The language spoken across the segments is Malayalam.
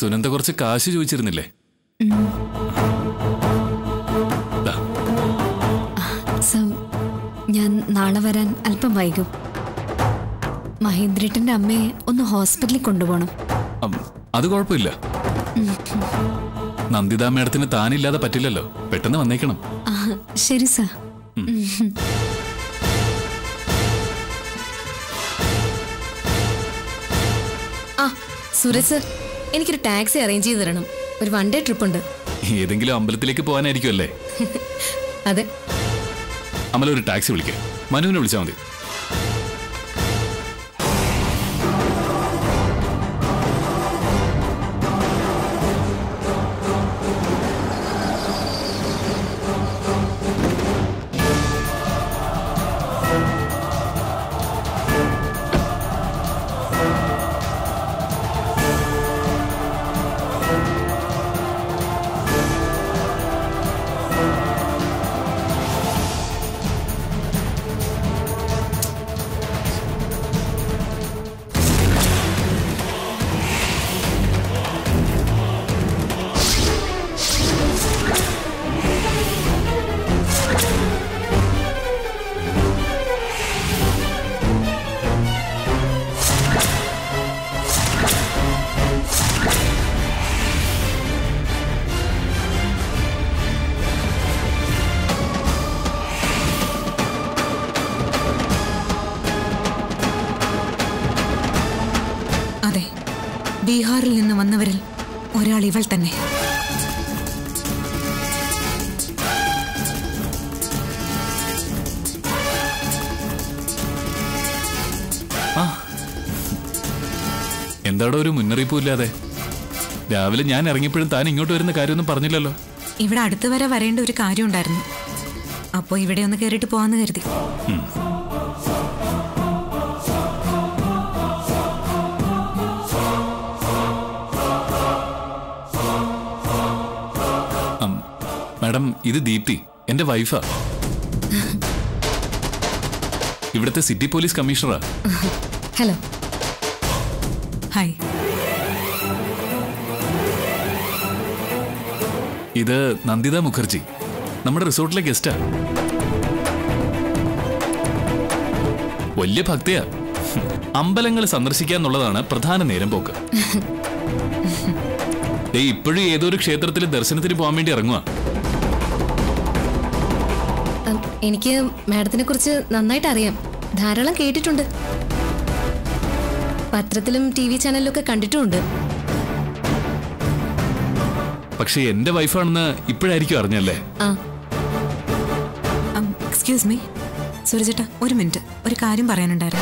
സുനന്ദ കുറച്ച് കാശ് ചോദിച്ചിരുന്നില്ലേ ദാ, സർ ഞാൻ നാളെ വരാൻ അല്പം വൈകും മഹേന്ദ്രേട്ടന്റെ അമ്മയെ ഒന്ന് ഹോസ്പിറ്റലിൽ കൊണ്ടുപോകണം അം, അത് കുഴപ്പമില്ല നന്ദിത മേഡത്തിന് താനില്ലാതെ പറ്റില്ലല്ലോ പെട്ടെന്ന് വന്നേക്കണം ആ, ശരി സർ ആ സുരജ് സർ എനിക്കൊരു ടാക്സി അറേഞ്ച് ചെയ്ത് തരണം ഒരു വൺ ഡേ ട്രിപ്പ് ഉണ്ട് ഏതെങ്കിലും അമ്പലത്തിലേക്ക് പോകാനായിരിക്കും അല്ലേ അതെ അമല ഒരു ടാക്സി വിളിക്കേ മനുവിനെ വിളിച്ചാൽ മതി അതെ ബീഹാറിൽ നിന്ന് വന്നവരിൽ ഒരാൾ ഇവൾ തന്നെ എന്താടോ ഒരു മുന്നറിയിപ്പും ഇല്ലാതെ രാവിലെ ഞാൻ ഇറങ്ങിയപ്പോഴും താൻ ഇങ്ങോട്ട് വരുന്ന കാര്യമൊന്നും പറഞ്ഞില്ലല്ലോ ഇവിടെ അടുത്ത് വരെ വരേണ്ട ഒരു കാര്യം ഉണ്ടായിരുന്നു അപ്പോൾ ഇവിടെ ഒന്ന് കയറിയിട്ട് പോവാന്ന് കരുതി അം, മാഡം ഇത് ദീപ്തി എന്റെ വൈഫാ ഇവിടുത്തെ സിറ്റി പോലീസ് കമ്മീഷണറാ ഹലോ ഹായ് ഇത് നന്ദിത മുഖർജി നമ്മുടെ റിസോർട്ടിലെ ഗസ്റ്റാ വലിയ ഭക്തിയാ അമ്പലങ്ങൾ സന്ദർശിക്കുക എന്നുള്ളതാണ് പ്രധാന നേരം പോക്ക് ദേ ഇപ്പോഴും ഏതോ ഒരു ക്ഷേത്രത്തിൽ ദർശനത്തിന് പോകാൻ വേണ്ടി ഇറങ്ങുക ഉം, എനിക്ക് മാഡത്തിനെ കുറിച്ച് നന്നായിട്ട് അറിയാം ധാരാളം കേട്ടിട്ടുണ്ട് പത്രത്തിലും ടി വി ചാനലിലും ഒക്കെ കണ്ടിട്ടുമുണ്ട് പക്ഷെ എന്റെ വൈഫാണെന്ന് ഇപ്പോഴായിരിക്കും അറിഞ്ഞല്ലേ ആ എക്സ്ക്യൂസ് മീ സൂരജേട്ടാ ഒരു മിനിറ്റ് ഒരു കാര്യം പറയാനുണ്ടായിരുന്നു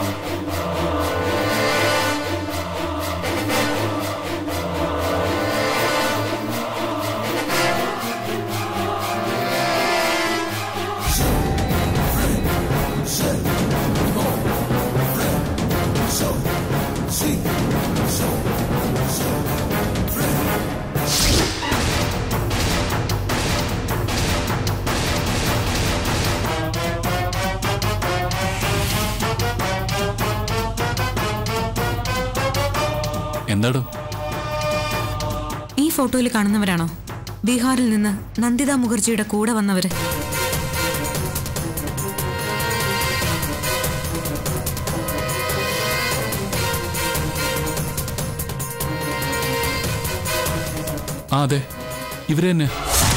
എന്താടോ ഈ ഫോട്ടോയിൽ കാണുന്നവരാണോ ബീഹാറിൽ നിന്ന് നന്ദിത മുഖർജിയുടെ കൂടെ വന്നവര് ആ അതെ ഇവര് തന്നെ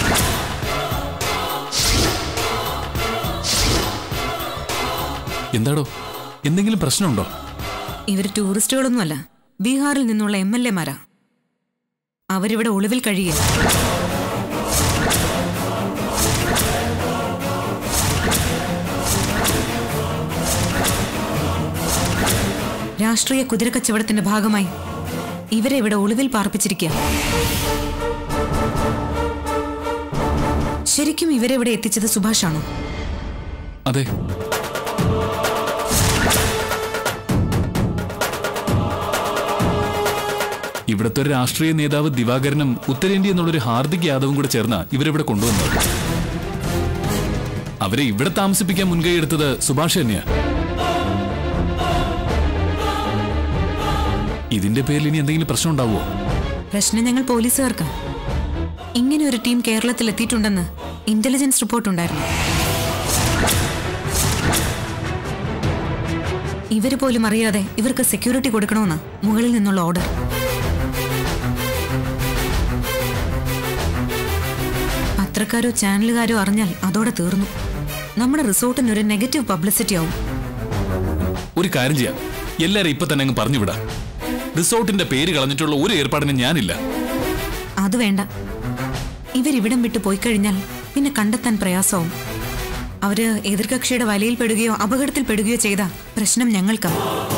എന്താടോ എന്തെങ്കിലും പ്രശ്നമുണ്ടോ ഇവർ ടൂറിസ്റ്റുകളൊന്നുമല്ല ബീഹാറിൽ നിന്നുള്ള എം എൽ എമാരാ അവരിവിടെ ഒളിവിൽ കഴിയുക രാഷ്ട്രീയ കുതിരക്കച്ചവടത്തിന്റെ ഭാഗമായി ഇവരെ ഇവിടെ ഒളിവിൽ പാർപ്പിച്ചിരിക്കുക ശരിക്കും ഇവരെ ഇവിടെ എത്തിച്ചത് സുഭാഷാണോ അതെ ഇവിടുത്തെ ഒരു രാഷ്ട്രീയ നേതാവ് ദിവാകരനും ഉത്തരേന്ത്യ എന്നുള്ളൊരു ഹാർദിക് യാദവും കൂടെ ചേർന്ന ഇവരിവിടെ കൊണ്ടുവന്നത് അവരെ ഇവിടെ താമസിപ്പിക്കാൻ മുൻകൈ എടുത്തത് സുഭാഷ് തന്നെയാ ഇതിന്റെ പേരിൽ ഇനി എന്തെങ്കിലും പ്രശ്നം ഉണ്ടാവുമോ പ്രശ്നം ഞങ്ങൾ പോലീസുകാർക്കാ ഇങ്ങനെ ഒരു ടീം കേരളത്തിൽ എത്തിയിട്ടുണ്ടെന്ന് ഇന്റലിജൻസ് റിപ്പോർട്ട് ഉണ്ടായിരുന്നു ഇവര് പോലും അറിയാതെ ഇവർക്ക് സെക്യൂരിറ്റി കൊടുക്കണമെന്ന് മുകളിൽ നിന്നുള്ള ഓർഡർ പത്രക്കാരോ ചാനലുകാരോ അറിഞ്ഞാൽ അതോടെ തീർന്നു നമ്മുടെ റിസോർട്ടിന് ഒരു നെഗറ്റീവ് പബ്ലിസിറ്റി ആവും ഒരു കാര്യം ചെയ്യാം എല്ലാരും ഇപ്പൊ തന്നെ അങ്ങ് പറഞ്ഞു വിടാം റിസോർട്ടിന്റെ പേര് കളഞ്ഞിട്ടുള്ള ഒരു ഏർപ്പാടിനും ഞാനില്ല അത് വേണ്ട ഇവരിവിടം വിട്ട് പോയി കഴിഞ്ഞാൽ പിന്നെ കണ്ടെത്താൻ പ്രയാസവും അവര് എതിർകക്ഷിയുടെ വലയിൽ പെടുകയോ അപകടത്തിൽ പെടുകയോ ചെയ്ത പ്രശ്നം ഞങ്ങൾക്കാ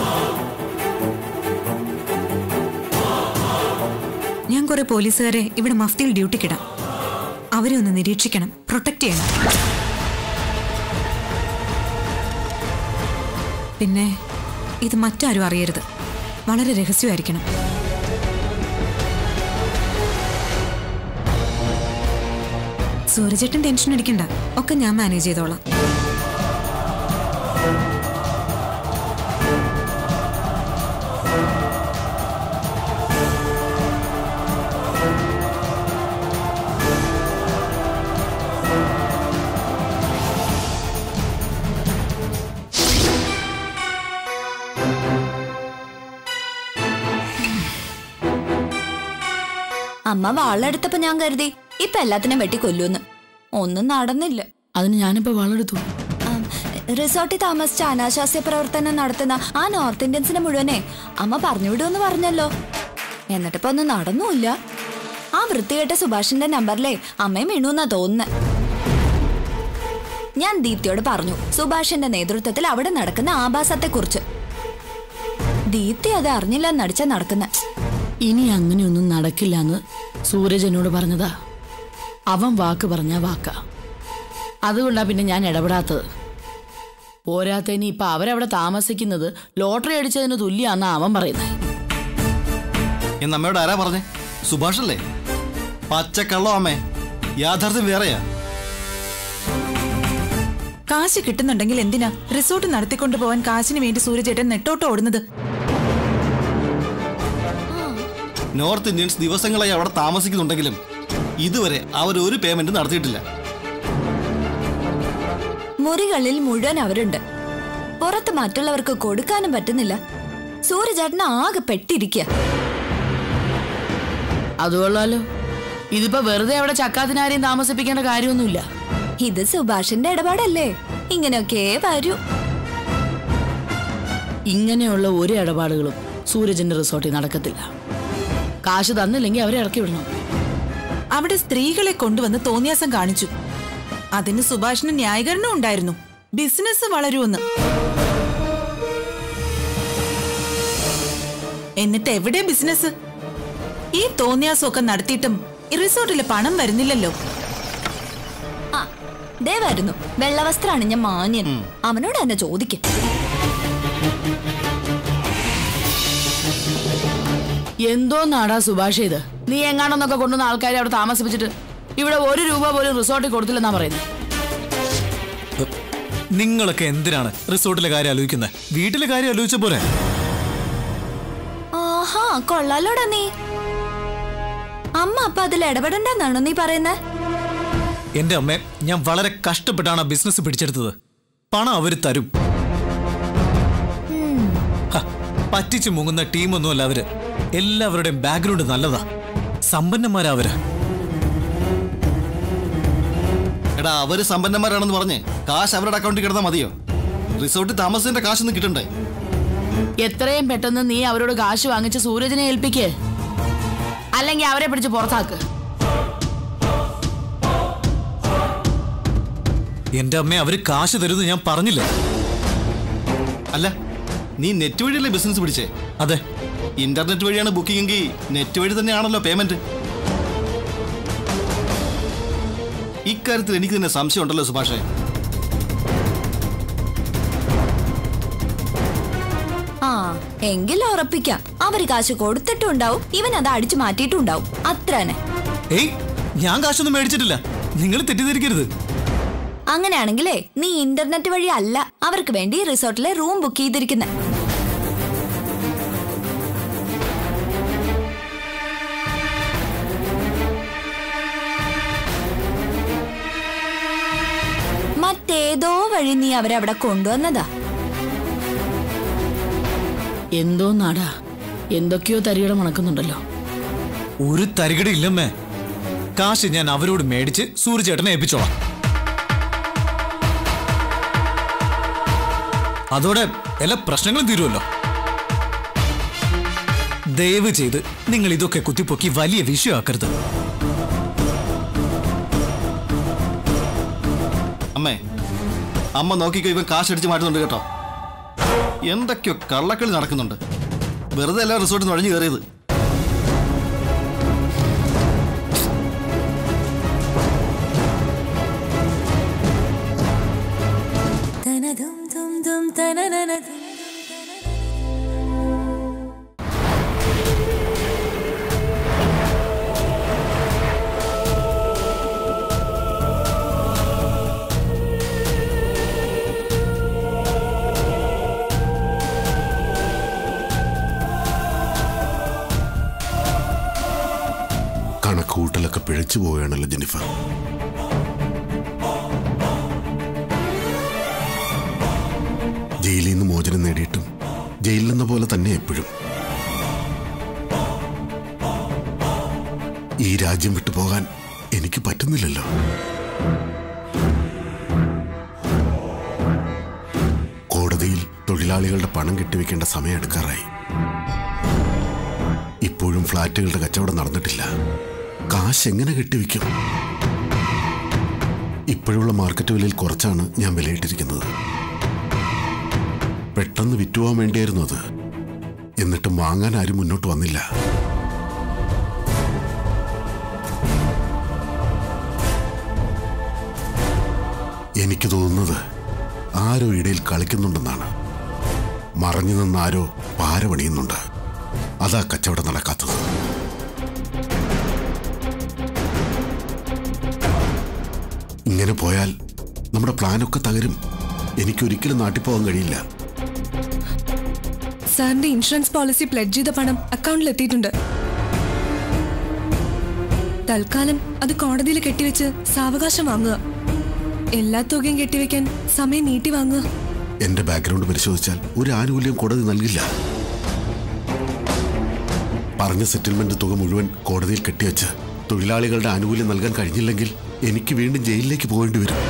ഞാൻ കുറെ പോലീസുകാരെ ഇവിടെ മഫ്തിയിൽ ഡ്യൂട്ടിക്കിടാം അവരെ ഒന്ന് നിരീക്ഷിക്കണം പ്രൊട്ടക്ട് ചെയ്യണം പിന്നെ ഇത് മറ്റാരും അറിയരുത് വളരെ രഹസ്യമായിരിക്കണം സൂരജേട്ടൻ ടെൻഷൻ അടിക്കണ്ട ഒക്കെ ഞാൻ മാനേജ് ചെയ്തോളാം അമ്മ വാളെടുത്തപ്പോ ഞാൻ കരുതി ഇപ്പൊ എല്ലാത്തിനും വെട്ടി കൊല്ലൂന്ന് ഒന്നും നടന്നില്ല അതിന് ഞാനിപ്പോ വളരെടുത്തു ആം, റിസോർട്ടിൽ താമസിച്ച അനാശാസ്യ പ്രവർത്തനം നടത്തുന്ന ആ നോർത്ത് ഇന്ത്യൻസിനെ മുഴുവനെ അമ്മ പറഞ്ഞുവിടുമെന്ന് പറഞ്ഞല്ലോ എന്നിട്ടിപ്പോ ഒന്നും നടന്നുമില്ല ആ വൃത്തികെട്ട സുഭാഷിന്റെ നമ്പറിലെ അമ്മയും വീണുന്നാ തോന്നുന്നത് ഞാൻ ദീപ്തിയോട് പറഞ്ഞു സുഭാഷിന്റെ നേതൃത്വത്തിൽ അവിടെ നടക്കുന്ന ആഭാസത്തെ കുറിച്ച് ദീപ്തി അത് അറിഞ്ഞില്ല നടിച്ച നടക്കുന്ന ഇനി അങ്ങനെയൊന്നും നടക്കില്ല എന്ന് സൂരജ് എന്നോട് പറഞ്ഞതാ അവൻ വാക്ക് പറഞ്ഞ വാക്കാ അതുകൊണ്ടാ പിന്നെ ഞാൻ ഇടപെടാത്തത് പോരാത്തതിന് ഇപ്പൊ അവരവിടെ താമസിക്കുന്നത് ലോട്ടറി അടിച്ചതിന് തുല്യാന്നാ അവൻ പറയുന്നത് എന്ന് അമ്മയോട് ആരാ പറഞ്ഞേ സുഭാഷ് അല്ലേ പച്ചക്കള്ളോ അമ്മേ യാഥാർത്ഥ്യം വേറെയാ കാശ് കിട്ടുന്നുണ്ടെങ്കിൽ എന്തിനാ റിസോർട്ട് നടത്തിക്കൊണ്ടു പോവാൻ കാശിന് വേണ്ടി സൂര്യചേട്ടൻ നെട്ടോട്ട് ഓടുന്നത് നോർത്ത് ഇന്ത്യൻസ് ദിവസങ്ങളായി അവിടെ താമസിക്കുന്നുണ്ടെങ്കിലും ഇതുവരെ അവർ ഒരു പേയ്മെന്റ് നടത്തിയിട്ടില്ല മുറികളിൽ മുഴുവൻ അവരുണ്ട് പുറത്ത് മറ്റുള്ളവർക്ക് കൊടുക്കാനും പറ്റുന്നില്ല സൂര്യചേട്ടന് ആകെ പെട്ടിരിക്കുക അതുകൊള്ളാലോ ഇതിപ്പോ വെറുതെ അവിടെ ചക്കാത്തിനാരെയും താമസിപ്പിക്കേണ്ട കാര്യമൊന്നുമില്ല ഇത് സുഭാഷിന്റെ ഇടപാടല്ലേ ഇങ്ങനെയൊക്കെ വരൂ ഇങ്ങനെയുള്ള ഒരു ഇടപാടുകളും സൂരജിന്റെ റിസോർട്ടിൽ നടക്കത്തില്ല കാശ് തന്നില്ലെങ്കിൽ അവരെ ഇറക്കി വിടണം അവിടെ സ്ത്രീകളെ കൊണ്ടുവന്ന് തോന്നിയാസം കാണിച്ചു അതിന് സുഭാഷിന് ന്യായീകരണം ഉണ്ടായിരുന്നു ബിസിനസ് വളരുമെന്ന് എന്നിട്ട് എവിടെ ബിസിനസ് ഈ തോന്നിയാസമൊക്കെ നടത്തിയിട്ടും ഈ റിസോർട്ടിലെ പണം വരുന്നില്ലല്ലോ ആ ദേ വരുന്നു വെള്ളവസ്ത്രം അണിഞ്ഞ മാന്യൻ അവനോട് തന്നെ ചോദിക്കും എന്തോ നാടാ സുഭാഷ് ഇത് നീ എങ്ങാണെന്നൊക്കെ കൊണ്ടുവന്ന ആൾക്കാരെ അവിടെ താമസിപ്പിച്ചിട്ട് ഇവിടെ ഒരു രൂപ പോലും റിസോർട്ടിൽ കൊടുത്തില്ലെന്നാ പറയുന്നത് നിങ്ങളൊക്കെ എന്തിനാണ് റിസോർട്ടിലെ കാര്യം ആലോചിക്കുന്നത് വീട്ടിലെ കാര്യം ആലോചിച്ച പോരെ ആഹാ കൊള്ളാലോടാ നീ അമ്മ അപ്പൊ അതിൽ ഇടപെടണ്ടെന്നാണോ നീ പറയുന്നത് എന്റെ അമ്മ ഞാൻ വളരെ കഷ്ടപ്പെട്ടാണ് ആ ബിസിനസ് പിടിച്ചെടുത്തത് പണം അവര് തരും ഹ, പറ്റിച്ചു മുങ്ങുന്ന ടീമൊന്നുമല്ല അവര് എല്ലാവരുടെയും ബാക്ക്ഗ്രൗണ്ട് നല്ലതാ സമ്പന്നന്മാരാ അവര് എടാ അവര് സമ്പന്നന്മാരാണെന്ന് പറഞ്ഞ് കാശ് അവരുടെ അക്കൗണ്ടിൽ കിടന്നാൽ മതിയോ റിസോർട്ടിൽ താമസത്തിന്റെ കാശൊന്നും കിട്ടണ്ടേ എത്രയും പെട്ടെന്ന് നീ അവരോട് കാശ് വാങ്ങിച്ച് സൂരജിനെ ഏൽപ്പിക്ക് അല്ലെങ്കിൽ അവരെ പിടിച്ച് പുറത്താക്ക് എന്റെ അമ്മ അവര് കാശ് തരുമെന്ന് ഞാൻ പറഞ്ഞില്ലേ അല്ല നീ നെറ്റ് വഴിയല്ലേ ബിസിനസ് പിടിച്ചേ അതെ ഇന്റർനെറ്റ് വഴിയാണ് ബുക്കിംഗ് എങ്കിൽ നെറ്റ് വഴി തന്നെയാണല്ലോ പേയ്മെന്റ് ഇക്കാര്യത്തിൽ എനിക്ക് തന്നെ സംശയമുണ്ടല്ലോ സുഭാഷേ ആ എങ്കിൽ ഉറപ്പിക്കാം അവര് കാശ് കൊടുത്തിട്ടുണ്ടാവും ഇവൻ അത് അടിച്ചു മാറ്റിയിട്ടുണ്ടാവും അത്ര തന്നെ ഏയ് ഞാൻ കാശൊന്നും മേടിച്ചിട്ടില്ല നിങ്ങൾ തെറ്റിദ്ധരിക്കരുത് അങ്ങനെയാണെങ്കിലേ നീ ഇന്റർനെറ്റ് വഴി അല്ല അവർക്ക് വേണ്ടി റിസോർട്ടിലെ റൂം ബുക്ക് ചെയ്തിരിക്കുന്നത് മറ്റേതോ വഴി നീ അവരവിടെ കൊണ്ടുവന്നതാ എന്തോ നാടാ എന്തൊക്കെയോ തരികട മണക്കുന്നുണ്ടല്ലോ ഒരു തരികട ഇല്ലമ്മേ കാശ് ഞാൻ അവരോട് മേടിച്ച് സൂര്യചേട്ടനെ ഏൽപ്പിച്ചോളാം അതോടെ എല്ലാ പ്രശ്നങ്ങളും തീരുമല്ലോ ദയവ് ചെയ്ത് നിങ്ങൾ ഇതൊക്കെ കുത്തിപ്പൊക്കി വലിയ വിഷയമാക്കരുത് അമ്മേ അമ്മ നോക്കിക്കോ ഇവൻ കാശ് അടിച്ച് മാറ്റുന്നുണ്ട് കേട്ടോ എന്തൊക്കെയോ കള്ളക്കളി നടക്കുന്നുണ്ട് വെറുതെ എല്ലാ റിസോർട്ടിൽ നിന്ന് ഒഴിഞ്ഞു കയറിയത് കണക്കുകൂട്ടലൊക്കെ പിഴച്ചു പോവുകയാണല്ലോ ജെനിഫർ ജയിലിൽ നിന്ന് മോചനം നേടിയിട്ടും ജയിലിൽ നിന്ന പോലെ തന്നെ എപ്പോഴും ഈ രാജ്യം വിട്ടു പോകാൻ എനിക്ക് പറ്റുന്നില്ലല്ലോ കോടതിയിൽ തൊഴിലാളികളുടെ പണം കെട്ടിവെക്കേണ്ട സമയം എടുക്കാറായി ഇപ്പോഴും ഫ്ലാറ്റുകളുടെ കച്ചവടം നടന്നിട്ടില്ല കാശ് എങ്ങനെ കെട്ടിവെക്കും ഇപ്പോഴുള്ള മാർക്കറ്റ് വിലയിൽ കുറച്ചാണ് ഞാൻ വിലയിട്ടിരിക്കുന്നത് പെട്ടെന്ന് വിറ്റുപോകാൻ വേണ്ടിയായിരുന്നു അത് എന്നിട്ടും വാങ്ങാൻ ആരും മുന്നോട്ട് വന്നില്ല എനിക്ക് തോന്നുന്നത് ആരോ ഇടയിൽ കളിക്കുന്നുണ്ടെന്നാണ് മറഞ്ഞു നിന്ന് ആരോ പാര പണിയുന്നുണ്ട് അതാ കച്ചവടം നടക്കാത്തത് ഇങ്ങനെ പോയാൽ നമ്മുടെ പ്ലാനൊക്കെ തകരും എനിക്കൊരിക്കലും നാട്ടിൽ പോകാൻ കഴിയില്ല സാറിന്റെ ഇൻഷുറൻസ് പോളിസി പ്ലെഡ് ചെയ്ത പണം അക്കൗണ്ടിൽ എത്തിയിട്ടുണ്ട് തൽക്കാലം അത് കോടതിയിൽ കെട്ടിവെച്ച് സാവകാശം വാങ്ങുക എല്ലാ തുകയും കെട്ടിവെക്കാൻ സമയം നീട്ടി വാങ്ങുക എന്റെ ബാക്ക്ഗ്രൗണ്ട് പരിശോധിച്ചാൽ ഒരു ആനുകൂല്യം കോടതി നൽകില്ല പറഞ്ഞ സെറ്റിൽമെന്റ് തുക മുഴുവൻ കോടതിയിൽ കെട്ടിവെച്ച് തൊഴിലാളികളുടെ ആനുകൂല്യം നൽകാൻ കഴിഞ്ഞില്ലെങ്കിൽ എനിക്ക് വീണ്ടും ജയിലിലേക്ക് പോകേണ്ടി വരും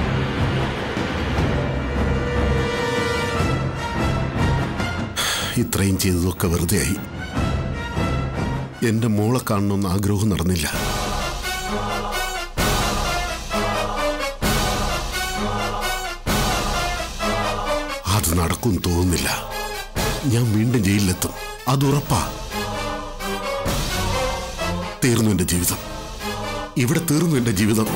ഇത്രയും ചെയ്തതൊക്കെ വെറുതെയായി എന്റെ മോളെ കാണണമെന്ന് ആഗ്രഹം നടന്നില്ല അത് നടക്കും തോന്നുന്നില്ല ഞാൻ വീണ്ടും ജയിലിലെത്തും അത് ഉറപ്പാ തീർന്നു എന്റെ ജീവിതം ഇവിടെ തീർന്നു എന്റെ ജീവിതം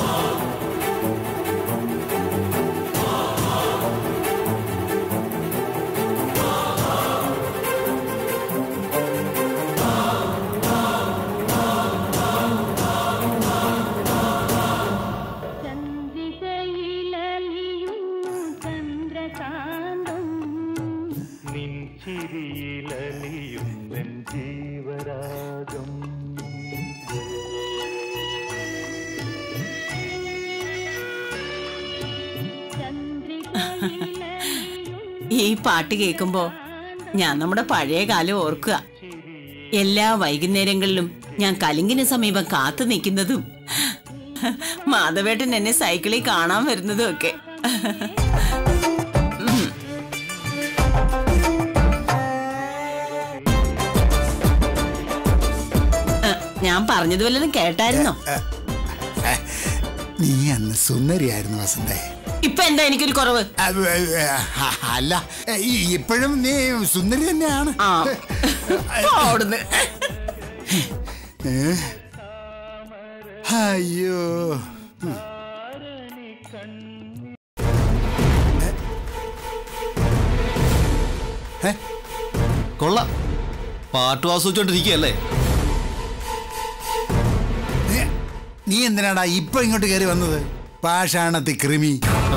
ചിരിയിലലിയുന്നെൻ ജീവരാഗം ഈ പാട്ട് കേൾക്കുമ്പോ ഞാൻ നമ്മുടെ പഴയ കാലം ഓർക്കുക എല്ലാ വൈകുന്നേരങ്ങളിലും ഞാൻ കലിങ്കിന് സമീപം കാത്തു നിൽക്കുന്നതും മാധവേട്ടൻ എന്നെ സൈക്കിളിൽ കാണാൻ വരുന്നതും ഒക്കെ ഉം. അഹ്, ഞാൻ പറഞ്ഞത് വല്ലതും കേട്ടായിരുന്നോ നീ അന്ന് സുന്ദരിയായിരുന്നു വസന്തേ ഇപ്പൊ എന്താ എനിക്കൊരു കുറവ് അല്ല ഈ- ഇപ്പോഴും നീ സുന്ദരി തന്നെയാണ് അവിടുന്ന് ഏ? അയ്യോ ഉം. കൊള്ളാം പാട്ട് ആസ്വദിച്ചോണ്ടിരിക്കുകയല്ലേ ഏ, നീ എന്തിനാടാ ഇപ്പൊ ഇങ്ങോട്ട് കയറി വന്നത് പാഷാണത്തി കൃമി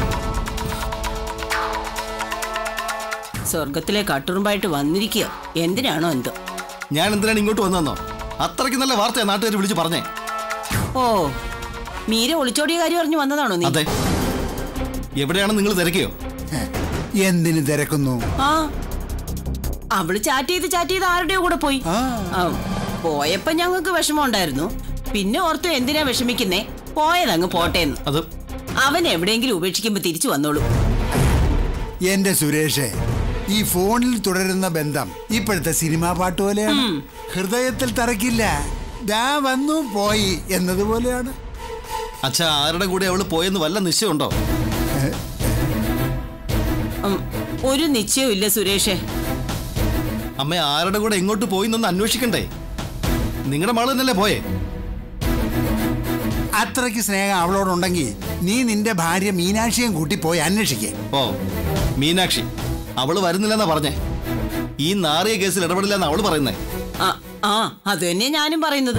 സ്വർഗത്തിലെ കട്ടുറുമ്പായിട്ട് വന്നിരിക്കുക എന്തിനാണോ എന്തോ ഞാൻ എന്തിനാണ് ഇങ്ങോട്ട് വന്നതെന്നോ അത്രയ്ക്ക് നല്ല വാർത്തയാ നാട്ടുകാർ വിളിച്ച് പറഞ്ഞേ ഓ മീര ഒളിച്ചോടിയ കാര്യം അറിഞ്ഞു വന്നതാണോ നീ അതെ എവിടെയാണ് നിങ്ങൾ തിരക്കിയോ എന്തിനു തിരക്കുന്നു ആ അവള് ചാറ്റ് ചെയ്ത് ചാറ്റ് ചെയ്ത് ആരുടെയോ കൂടെ പോയി ആ, പോയപ്പോ ഞങ്ങൾക്ക് വിഷമം ഉണ്ടായിരുന്നു പിന്നെ ഓർത്തു എന്തിനാ വിഷമിക്കുന്നേ പോയതങ്ങ് പോട്ടേന്ന് അത് അവൻ എവിടെയെങ്കിലും ഉപേക്ഷിക്കുമ്പോ തിരിച്ചു വന്നോളൂ എന്റെ സുരേഷേ ഈ ഫോണിൽ തുടരുന്ന ബന്ധം ഇപ്പോഴത്തെ സിനിമാ പാട്ട് പോലെയാണ് ഹൃദയത്തിൽ തറക്കില്ല ദാ വന്നു പോയി എന്നതുപോലെയാണ് അച്ഛാ ആരുടെ കൂടെ അവള് പോയെന്ന് വല്ല നിശ്ചയമുണ്ടോ ഉം, ഒരു നിശ്ചയവും ഇല്ല സുരേഷേ അമ്മ ആരുടെ കൂടെ എങ്ങോട്ട് പോയി എന്നൊന്ന് അന്വേഷിക്കണ്ടേ നിങ്ങളുടെ മകള് തന്നെയല്ലേ പോയേ അത്രയ്ക്ക് സ്നേഹം അവളോടുണ്ടെങ്കിൽ നീ നിന്റെ ഭാര്യ മീനാക്ഷിയും കൂട്ടി പോയി അന്വേഷിക്കേ ഓ മീനാക്ഷി അവള് വരുന്നില്ലെന്നാ പറഞ്ഞേ ഈ നാറിയ കേസിൽ ഇടപെടില്ലെന്ന് അവള് പറയുന്നേ ആ ആ അത് തന്നെ ഞാനും പറയുന്നത്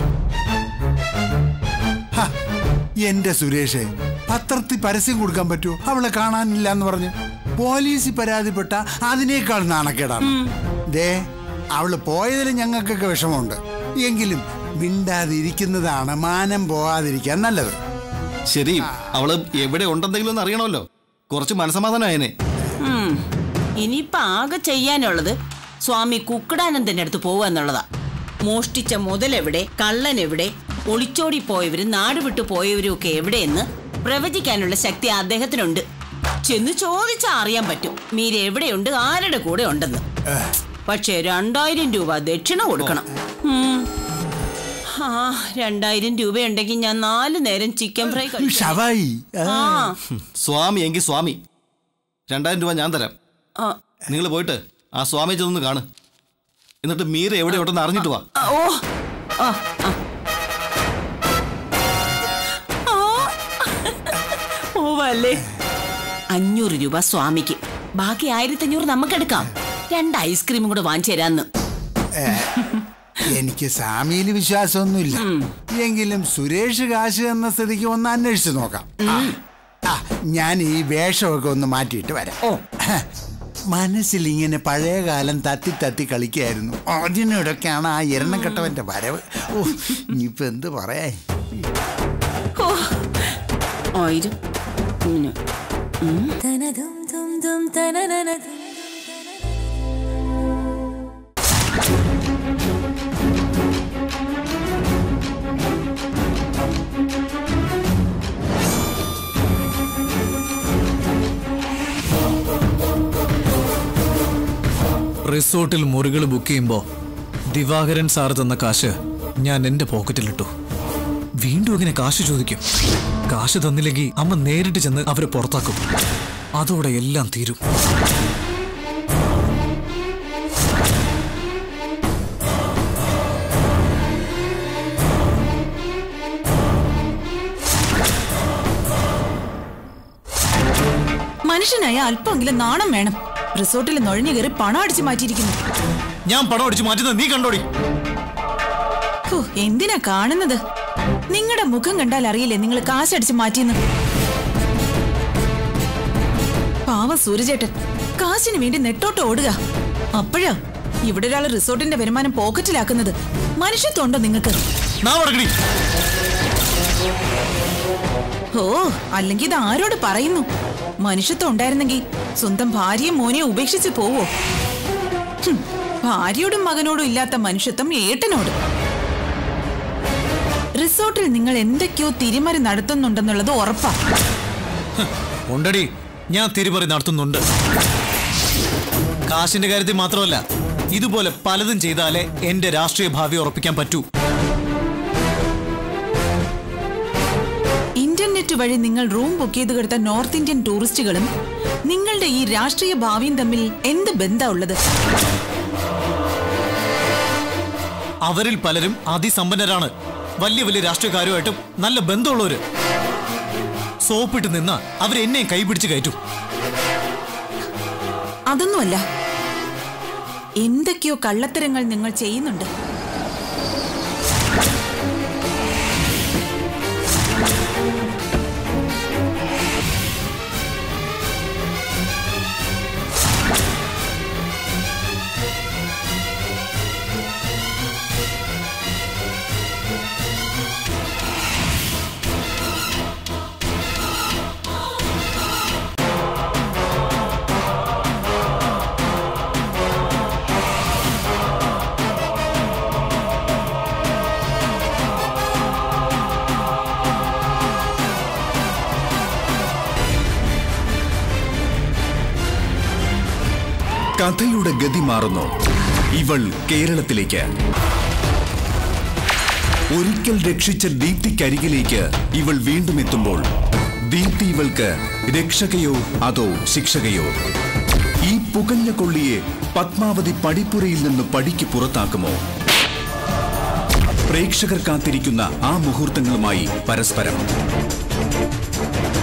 എന്റെ സുരേഷേ പത്രത്തിൽ പരസ്യം കൊടുക്കാൻ പറ്റുമോ അവളെ കാണാനില്ല എന്ന് പറഞ്ഞു പോലീസിൽ പരാതിപ്പെട്ട അതിനേക്കാൾ നാണക്കേടാണ് ദേ അവള് പോയതിൽ ഞങ്ങൾക്കൊക്കെ വിഷമമുണ്ട് എങ്കിലും മിണ്ടാതിരിക്കുന്നതാണ് മാനം പോവാതിരിക്കാൻ നല്ലത് ശരി അവള് എവിടെ ഉണ്ടെന്തെങ്കിലും ഒന്ന് അറിയണമല്ലോ കുറച്ച് മനസമാധാനമായനെ ഉം. ഇനിയിപ്പൊ ആകെ ചെയ്യാനുള്ളത് സ്വാമി കുക്കടാനന്ദന്റെ അടുത്ത് പോവുക എന്നുള്ളതാ മോഷ്ടിച്ച മുതലെവിടെ കള്ളൻ എവിടെ ഒളിച്ചോടി പോയവരും നാട് വിട്ടു പോയവരും ഒക്കെ എവിടെയെന്ന് പ്രവചിക്കാനുള്ള ശക്തി അദ്ദേഹത്തിനുണ്ട് ചെന്ന് ചോദിച്ചാ അറിയാൻ പറ്റും മീര എവിടെയുണ്ട് ആരുടെ കൂടെ ഉണ്ടെന്ന് പക്ഷേ രണ്ടായിരം രൂപ ദക്ഷിണ കൊടുക്കണം ഉം. ആ രണ്ടായിരം രൂപയുണ്ടെങ്കിൽ ഞാൻ നാല് നേരം ചിക്കൻ ഫ്രൈ കഴിക്കാം. ഷവായി ആ സ്വാമി എങ്കിൽ സ്വാമി രണ്ടായിരം രൂപ ഞാൻ തരാം ആ. നിങ്ങൾ പോയിട്ട് ആ സ്വാമി ചെന്ന് കാണ് എന്നിട്ട് മീര എവിടെ ഉണ്ടെന്ന് അറിഞ്ഞിട്ട് വാ ആ, ഓ ആ ആ. ആ. പോവല്ലേ അഞ്ഞൂറ് രൂപ സ്വാമിക്ക് ബാക്കി ആയിരത്തി അഞ്ഞൂറ് നമുക്കെടുക്കാം രണ്ട് ഐസ്ക്രീമും കൂടെ വാങ്ങിച്ചു തരാന്ന് എനിക്ക് സാമിയിൽ വിശ്വാസമൊന്നുമില്ല എങ്കിലും സുരേഷ് കാശ് എന്ന സ്ഥിതിക്ക് ഒന്ന് അന്വേഷിച്ച് നോക്കാം ആ, ആ, ഞാൻ ഈ വേഷമൊക്കെ ഒന്ന് മാറ്റിയിട്ട് വരാം ഓ മനസ്സിൽ ഇങ്ങനെ പഴയ കാലം തത്തി തത്തി കളിക്കായിരുന്നു അതിനിടയ്ക്കാണ് ആ എരണക്കെട്ടവന്റെ വരവ് ഓ ഇനിയിപ്പോ എന്ത് പറയാ ആയിരം ഉം. ഉം. റിസോർട്ടിൽ മുറികൾ ബുക്ക് ചെയ്യുമ്പോൾ ദിവാകരൻ സാർ തന്ന കാശ് ഞാൻ എന്റെ പോക്കറ്റിലിട്ടു വീണ്ടും ഇങ്ങനെ കാശ് ചോദിക്കും കാശ് തന്നില്ലെങ്കിൽ അമ്മ നേരിട്ട് ചെന്ന് അവരെ പുറത്താക്കും അതോടെ എല്ലാം തീരും മനുഷ്യനായ അല്പമെങ്കിലും നാണം വേണം റിസോർട്ടിൽ നുഴഞ്ഞു കയറി പണം അടിച്ചു മാറ്റിയിരിക്കുന്നു ഞാൻ പണം അടിച്ച് മാറ്റുന്നത് നീ കണ്ടോടി ഹോ, എന്തിനാ കാണുന്നത് നിങ്ങളുടെ മുഖം കണ്ടാൽ അറിയില്ലേ നിങ്ങൾ കാശടിച്ച് മാറ്റിയെന്ന് പാവം സൂര്യചേട്ടൻ കാശിന് വേണ്ടി നെട്ടോട്ട് ഓടുക അപ്പോഴാ ഇവിടെ ഒരാൾ റിസോർട്ടിന്റെ വരുമാനം പോക്കറ്റിലാക്കുന്നത് മനുഷ്യത്വം ഉണ്ടോ നിങ്ങൾക്ക് ഓ അല്ലെങ്കിൽ ഇത് ആരോട് പറയുന്നു മനുഷ്യത്വം ഉണ്ടായിരുന്നെങ്കിൽ സ്വന്തം ഭാര്യയും മോനെയും ഉപേക്ഷിച്ച് പോവോ ഹും, ഭാര്യയോടും മകനോടും ഇല്ലാത്ത മനുഷ്യത്വം ഏട്ടനോട് റിസോർട്ടിൽ നിങ്ങൾ എന്തൊക്കെയോ തിരിമറി നടത്തുന്നുണ്ടെന്നുള്ളത് ഉറപ്പാ ഉണ്ടടി ഞാൻ തിരിമറി നടത്തുന്നുണ്ട് കാശിന്റെ കാര്യത്തിൽ മാത്രമല്ല ഇതുപോലെ പലതും ചെയ്താലേ എന്റെ രാഷ്ട്രീയ ഭാവി ഉറപ്പിക്കാൻ പറ്റൂ ഇന്റർനെറ്റ് വഴി നിങ്ങൾ റൂം ബുക്ക് ചെയ്ത് കൊടുത്ത നോർത്ത് ഇന്ത്യൻ ടൂറിസ്റ്റുകളും നിങ്ങളുടെ ഈ രാഷ്ട്രീയ ഭാവിയും തമ്മിൽ എന്ത് ബന്ധം ഉള്ളത് അവരിൽ പലരും അതിസമ്പന്നരാണ് വലിയ വലിയ രാഷ്ട്രീയക്കാരുമായിട്ടും നല്ല ബന്ധമുള്ളവര് സോപ്പിട്ട് നിന്ന അവരെന്നെയും കൈപിടിച്ച് കയറ്റും അതൊന്നുമല്ല എന്തൊക്കെയോ കള്ളത്തരങ്ങൾ നിങ്ങൾ ചെയ്യുന്നുണ്ട് കഥയുടെ ഗതി മാറുന്നു ഇവൾ കേരളത്തിലേക്ക് ഒരിക്കൽ രക്ഷിച്ച ദീപ്തിക്കരികിലേക്ക് ഇവൾ വീണ്ടും എത്തുമ്പോൾ ദീപ്തി ഇവൾക്ക് രക്ഷകയോ അതോ ശിക്ഷകയോ ഈ പുകഞ്ഞ കൊള്ളിയെ പത്മാവതി പടിപ്പുരയിൽ നിന്ന് പടിക്ക് പുറത്താക്കുമോ പ്രേക്ഷകർ കാത്തിരിക്കുന്ന ആ മുഹൂർത്തങ്ങളുമായി പരസ്പരം